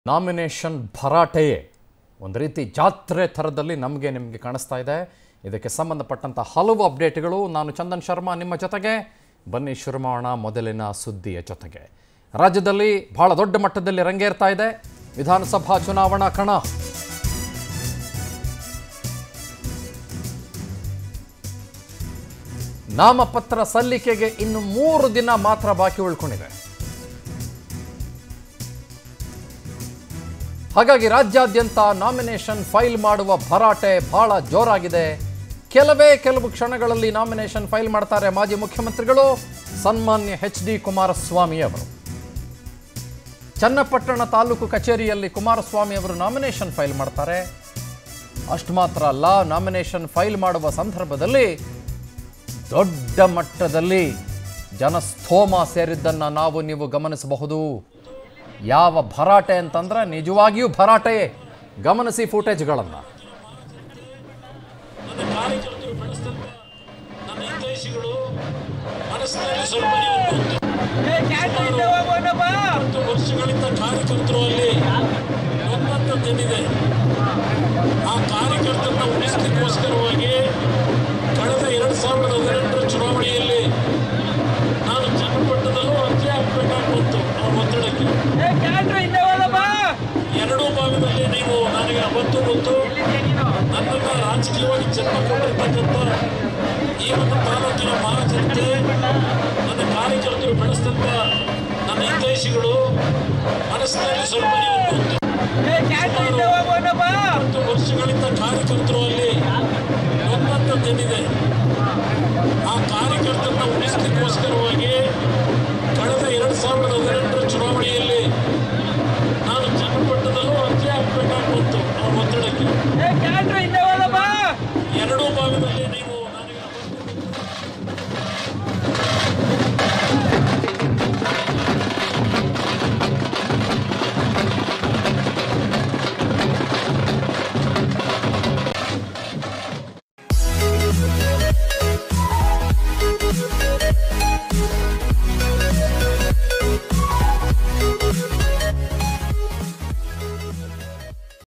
nomination ಭರಾಟೆಯೇ ಒಂದು ರೀತಿ ಜಾತ್ರೆ ಥರದಲ್ಲಿ ನಮಗೆ ನಿಮಗೆ ಕಾಣಿಸ್ತಾ ಇದೆ ಇದಕ್ಕೆ ಸಂಬಂಧಪಟ್ಟಂಥ ಹಲವು ಅಪ್ಡೇಟ್ಗಳು ನಾನು ಚಂದನ್ ಶರ್ಮಾ ನಿಮ್ಮ ಜೊತೆಗೆ ಬನ್ನಿ ಶುರು ಮಾಡೋಣ ಮೊದಲಿನ ಸುದ್ದಿಯ ಜೊತೆಗೆ ರಾಜ್ಯದಲ್ಲಿ ಬಹಳ ದೊಡ್ಡ ಮಟ್ಟದಲ್ಲಿ ರಂಗೇರ್ತಾ ಇದೆ ವಿಧಾನಸಭಾ ಚುನಾವಣಾ ಕಣ ನಾಮಪತ್ರ ಸಲ್ಲಿಕೆಗೆ ಇನ್ನು ಮೂರು ದಿನ ಮಾತ್ರ ಬಾಕಿ ಉಳ್ಕೊಂಡಿದೆ ಹಾಗಾಗಿ ರಾಜ್ಯಾದ್ಯಂತ ನಾಮಿನೇಷನ್ ಫೈಲ್ ಮಾಡುವ ಭರಾಟೆ ಬಹಳ ಜೋರಾಗಿದೆ ಕೆಲವೇ ಕೆಲವು ಕ್ಷಣಗಳಲ್ಲಿ ನಾಮಿನೇಷನ್ ಫೈಲ್ ಮಾಡ್ತಾರೆ ಮಾಜಿ ಮುಖ್ಯಮಂತ್ರಿಗಳು ಸನ್ಮಾನ್ಯ ಎಚ್ ಡಿ ಕುಮಾರಸ್ವಾಮಿ ಅವರು ಚನ್ನಪಟ್ಟಣ ತಾಲೂಕು ಕಚೇರಿಯಲ್ಲಿ ಕುಮಾರಸ್ವಾಮಿ ಅವರು ನಾಮಿನೇಷನ್ ಫೈಲ್ ಮಾಡ್ತಾರೆ ಅಷ್ಟು ಮಾತ್ರ ಅಲ್ಲ ನಾಮಿನೇಷನ್ ಫೈಲ್ ಮಾಡುವ ಸಂದರ್ಭದಲ್ಲಿ ದೊಡ್ಡ ಮಟ್ಟದಲ್ಲಿ ಜನಸ್ಥೋಮ ಸೇರಿದ್ದನ್ನು ನಾವು ನೀವು ಗಮನಿಸಬಹುದು ಯಾವ ಭರಾಟೆ ಅಂತಂದ್ರೆ ನಿಜವಾಗಿಯೂ ಭರಾಟೆಯೇ ಗಮನಿಸಿ ಫೂಟೇಜ್ಗಳನ್ನು ನನ್ನ ಕಾರ್ಯಕರ್ತರು ಬೆಳೆಸಿದಂತ ನನ್ನ ಹಿತೈಷಿಗಳು ಮನಸ್ಸಿನಲ್ಲಿ ಸ್ವಲ್ಪ ಹತ್ತು ವರ್ಷಗಳಿಂದ ಕಾರ್ಯಕರ್ತರು ಅಲ್ಲಿ ಒಂದೊಂದು ತಿಂದಿದೆ ಆ ಕಾರ್ಯಕರ್ತರನ್ನ ಉಳಿಸಲಿಕ್ಕೋಸ್ಕರವಾಗಿ ಕಳೆದ ಎರಡು ಸಾವಿರದ ಹದಿನೆಂಟರ ಚುನಾವಣೆಯಲ್ಲಿ ನಾನು ಚನ್ನಪಟ್ಟಣದಲ್ಲೂ ಅರ್ಜಿ ಹಾಕಬೇಕಾಗಿ ಬಂತು ಆ ಒತ್ತಡಕ್ಕೆ ಎರಡೂ ಭಾಗದಲ್ಲಿ ನೀವು ನನಗೆ ಅವತ್ತು ಗೊತ್ತು ನನ್ನನ್ನು ರಾಜಕೀಯವಾಗಿ ಜನ್ಮ ಕೊಟ್ಟಿರ್ತಕ್ಕಂಥ ಈ ಒಂದು ತಾಲೂಕಿನ ಮಹಾಜನತೆ ನನ್ನ ಕಾರ್ಯಕರ್ತರು ಬೆಳೆಸಿದಂಥ ನನ್ನ ಹಿತೈಷಿಗಳು ಮನಸ್ಸಿನಲ್ಲಿ ಸ್ವಲ್ಪ ಹತ್ತು ವರ್ಷಗಳಿಂದ ಕಾರ್ಯಕರ್ತರು ಅಲ್ಲಿ ಒಂದೊಂದು ತಿಂದಿದೆ ಆ ಕಾರ್ಯಕರ್ತರನ್ನ ಉಳಿಸಲಿಕ್ಕೋಸ್ಕರವಾಗಿ ಕಳೆದ ಎರಡು ಸಾವಿರದ ಹದಿನೆಂಟರ